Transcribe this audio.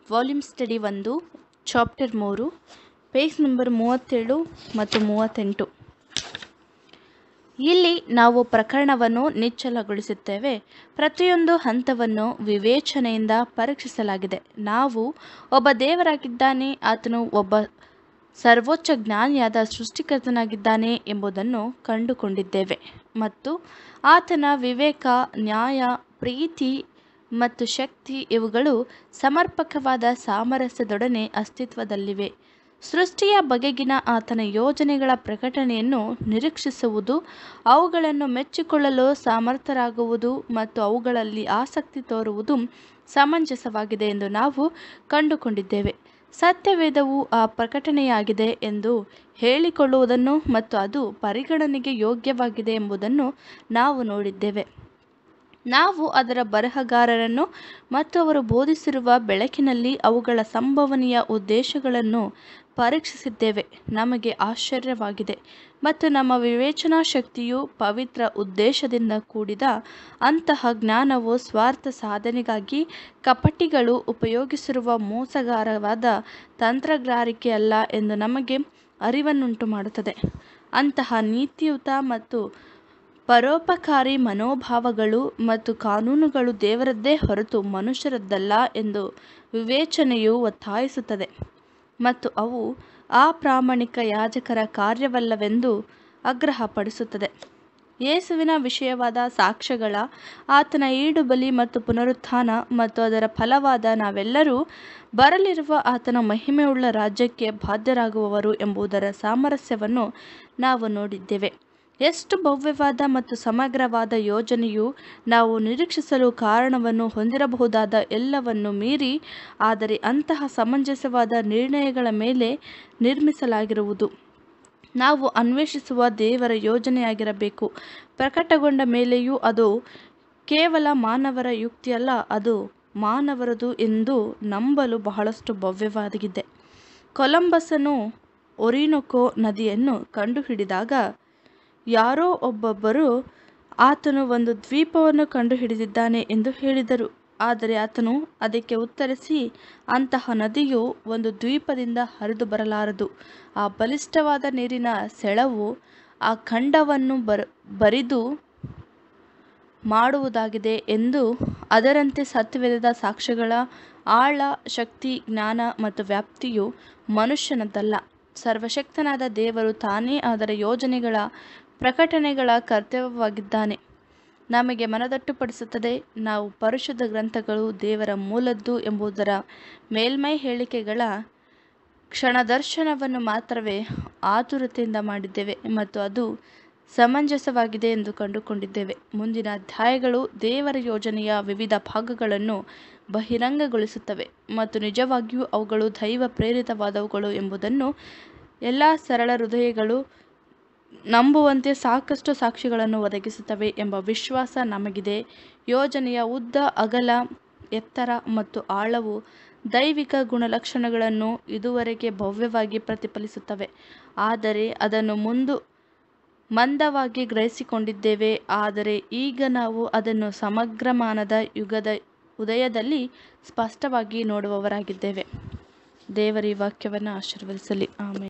volume study ಒಂದು chapter ಮೂರು page number ಮೂವತ್ತೇಳು ಮತ್ತು ಮೂವತ್ತೆಂಟು ಇಲ್ಲಿ ನಾವು ಪ್ರಕರಣವನ್ನು ನಿಚ್ಚಳಗೊಳಿಸುತ್ತೇವೆ ಪ್ರತಿಯೊಂದು ಹಂತವನ್ನು ವಿವೇಚನೆಯಿಂದ ಪರೀಕ್ಷಿಸಲಾಗಿದೆ ನಾವು ಒಬ್ಬ ದೇವರಾಗಿದ್ದಾನೆ ಆತನು ಒಬ್ಬ ಸರ್ವೋಚ್ಚ ಜ್ಞಾನಿಯಾದ ಸೃಷ್ಟಿಕರ್ತನಾಗಿದ್ದಾನೆ ಎಂಬುದನ್ನು ಕಂಡುಕೊಂಡಿದ್ದೇವೆ ಮತ್ತು ಆತನ ವಿವೇಕ ನ್ಯಾಯ ಪ್ರೀತಿ ಮತ್ತು ಶಕ್ತಿ ಇವುಗಳು ಸಮರ್ಪಕವಾದ ಸಾಮರಸ್ಯದೊಡನೆ ಅಸ್ತಿತ್ವದಲ್ಲಿವೆ ಸೃಷ್ಟಿಯ ಬಗೆಗಿನ ಆತನ ಯೋಜನೆಗಳ ಪ್ರಕಟಣೆಯನ್ನು ನಿರೀಕ್ಷಿಸುವುದು ಅವುಗಳನ್ನು ಮೆಚ್ಚಿಕೊಳ್ಳಲು ಸಮರ್ಥರಾಗುವುದು ಮತ್ತು ಅವುಗಳಲ್ಲಿ ಆಸಕ್ತಿ ತೋರುವುದು ಸಮಂಜಸವಾಗಿದೆ ಎಂದು ನಾವು ಕಂಡುಕೊಂಡಿದ್ದೇವೆ ಸತ್ಯವೇದವು ಆ ಪ್ರಕಟಣೆಯಾಗಿದೆ ಎಂದು ಹೇಳಿಕೊಳ್ಳುವುದನ್ನು ಮತ್ತು ಅದು ಪರಿಗಣನೆಗೆ ಯೋಗ್ಯವಾಗಿದೆ ಎಂಬುದನ್ನು ನಾವು ನೋಡಿದ್ದೇವೆ ನಾವು ಅದರ ಬರಹಗಾರರನ್ನು ಮತ್ತು ಅವರು ಬೋಧಿಸಿರುವ ಬೆಳಕಿನಲ್ಲಿ ಅವುಗಳ ಸಂಭವನೀಯ ಉದ್ದೇಶಗಳನ್ನು ಪರೀಕ್ಷಿಸಿದ್ದೇವೆ ನಮಗೆ ಆಶ್ಚರ್ಯವಾಗಿದೆ ಮತ್ತು ನಮ್ಮ ವಿವೇಚನಾ ಶಕ್ತಿಯು ಪವಿತ್ರ ಉದ್ದೇಶದಿಂದ ಕೂಡಿದ ಅಂತಹ ಜ್ಞಾನವು ಸ್ವಾರ್ಥ ಸಾಧನೆಗಾಗಿ ಕಪಟಿಗಳು ಉಪಯೋಗಿಸಿರುವ ಮೋಸಗಾರವಾದ ತಂತ್ರಗಾರಿಕೆಯಲ್ಲ ಎಂದು ನಮಗೆ ಅರಿವನ್ನುಂಟು ಮಾಡುತ್ತದೆ ಅಂತಹ ನೀತಿಯುತ ಮತ್ತು ಪರೋಪಕಾರಿ ಮನೋಭಾವಗಳು ಮತ್ತು ಕಾನೂನುಗಳು ದೇವರದ್ದೇ ಹೊರತು ಮನುಷ್ಯರದ್ದಲ್ಲ ಎಂದು ವಿವೇಚನೆಯು ಒತ್ತಾಯಿಸುತ್ತದೆ ಮತ್ತು ಅವು ಅಪ್ರಾಮಾಣಿಕ ಯಾಜಕರ ಕಾರ್ಯವಲ್ಲವೆಂದು ಆಗ್ರಹಪಡಿಸುತ್ತದೆ ಯೇಸುವಿನ ವಿಷಯವಾದ ಸಾಕ್ಷ್ಯಗಳ ಆತನ ಈಡುಬಲಿ ಮತ್ತು ಪುನರುತ್ಥಾನ ಮತ್ತು ಅದರ ಫಲವಾದ ನಾವೆಲ್ಲರೂ ಬರಲಿರುವ ಆತನ ಮಹಿಮೆಯುಳ್ಳ ರಾಜ್ಯಕ್ಕೆ ಬಾಧ್ಯರಾಗುವವರು ಎಂಬುದರ ಸಾಮರಸ್ಯವನ್ನು ನಾವು ನೋಡಿದ್ದೇವೆ ಎಷ್ಟು ಭವ್ಯವಾದ ಮತ್ತು ಸಮಗ್ರವಾದ ಯೋಜನೆಯು ನಾವು ನಿರೀಕ್ಷಿಸಲು ಕಾರಣವನ್ನು ಹೊಂದಿರಬಹುದಾದ ಎಲ್ಲವನ್ನು ಮೀರಿ ಆದರೆ ಅಂತಹ ಸಮಂಜಸವಾದ ನಿರ್ಣಯಗಳ ಮೇಲೆ ನಿರ್ಮಿಸಲಾಗಿರುವುದು ನಾವು ಅನ್ವೇಷಿಸುವ ದೇವರ ಯೋಜನೆಯಾಗಿರಬೇಕು ಪ್ರಕಟಗೊಂಡ ಮೇಲೆಯೂ ಅದು ಕೇವಲ ಮಾನವರ ಯುಕ್ತಿಯಲ್ಲ ಅದು ಮಾನವರದು ಎಂದು ನಂಬಲು ಬಹಳಷ್ಟು ಭವ್ಯವಾಗಿದೆ ಕೊಲಂಬಸನು ಒರಿನೊಕೊ ನದಿಯನ್ನು ಕಂಡುಹಿಡಿದಾಗ ಯಾರೋ ಒಬ್ಬೊಬ್ಬರು ಆತನು ಒಂದು ದ್ವೀಪವನ್ನು ಕಂಡುಹಿಡಿದಿದ್ದಾನೆ ಎಂದು ಹೇಳಿದರು ಆದರೆ ಆತನು ಅದಕ್ಕೆ ಉತ್ತರಿಸಿ ಅಂತಹ ನದಿಯು ಒಂದು ದ್ವೀಪದಿಂದ ಹರಿದು ಬರಲಾರದು ಆ ಬಲಿಷ್ಠವಾದ ನೀರಿನ ಸೆಳವು ಆ ಖಂಡವನ್ನು ಬರ ಬರಿದು ಮಾಡುವುದಾಗಿದೆ ಎಂದು ಅದರಂತೆ ಸತ್ಯವೇದದ ಸಾಕ್ಷ್ಯಗಳ ಆಳ ಶಕ್ತಿ ಜ್ಞಾನ ಮತ್ತು ವ್ಯಾಪ್ತಿಯು ಮನುಷ್ಯನದ್ದಲ್ಲ ಸರ್ವಶಕ್ತನಾದ ದೇವರು ತಾನೇ ಅದರ ಯೋಜನೆಗಳ ಪ್ರಕಟಣೆಗಳ ಕರ್ತವ್ಯವಾಗಿದ್ದಾನೆ ನಮಗೆ ಮನದಟ್ಟುಪಡಿಸುತ್ತದೆ ನಾವು ಪರಿಶುದ್ಧ ಗ್ರಂಥಗಳು ದೇವರ ಮೂಲದ್ದು ಎಂಬುದರ ಮೇಲ್ಮೈ ಹೇಳಿಕೆಗಳ ಕ್ಷಣದರ್ಶನವನ್ನು ಮಾತ್ರವೇ ಆತುರತೆಯಿಂದ ಮಾಡಿದ್ದೇವೆ ಮತ್ತು ಅದು ಸಮಂಜಸವಾಗಿದೆ ಎಂದು ಕಂಡುಕೊಂಡಿದ್ದೇವೆ ಮುಂದಿನ ಅಧ್ಯಾಯಗಳು ದೇವರ ಯೋಜನೆಯ ವಿವಿಧ ಭಾಗಗಳನ್ನು ಬಹಿರಂಗಗೊಳಿಸುತ್ತವೆ ಮತ್ತು ನಿಜವಾಗಿಯೂ ಅವುಗಳು ದೈವ ಪ್ರೇರಿತವಾದವುಗಳು ಎಂಬುದನ್ನು ಎಲ್ಲ ಸರಳ ಹೃದಯಗಳು ನಂಬುವಂತೆ ಸಾಕಷ್ಟು ಸಾಕ್ಷಿಗಳನ್ನು ಒದಗಿಸುತ್ತವೆ ಎಂಬ ವಿಶ್ವಾಸ ನಮಗಿದೆ ಯೋಜನೆಯ ಉದ್ದ ಅಗಲ ಎತ್ತರ ಮತ್ತು ಆಳವು ದೈವಿಕ ಗುಣಲಕ್ಷಣಗಳನ್ನು ಇದುವರೆಗೆ ಭವ್ಯವಾಗಿ ಪ್ರತಿಫಲಿಸುತ್ತವೆ ಆದರೆ ಅದನ್ನು ಮುಂದು ಮಂದವಾಗಿ ಗ್ರಹಿಸಿಕೊಂಡಿದ್ದೇವೆ ಆದರೆ ಈಗ ನಾವು ಅದನ್ನು ಸಮಗ್ರಮಾನದ ಯುಗದ ಉದಯದಲ್ಲಿ ಸ್ಪಷ್ಟವಾಗಿ ನೋಡುವವರಾಗಿದ್ದೇವೆ ದೇವರ ಈ ವಾಕ್ಯವನ್ನು ಆಶೀರ್ವದಿಸಲಿ ಆಮೇಲೆ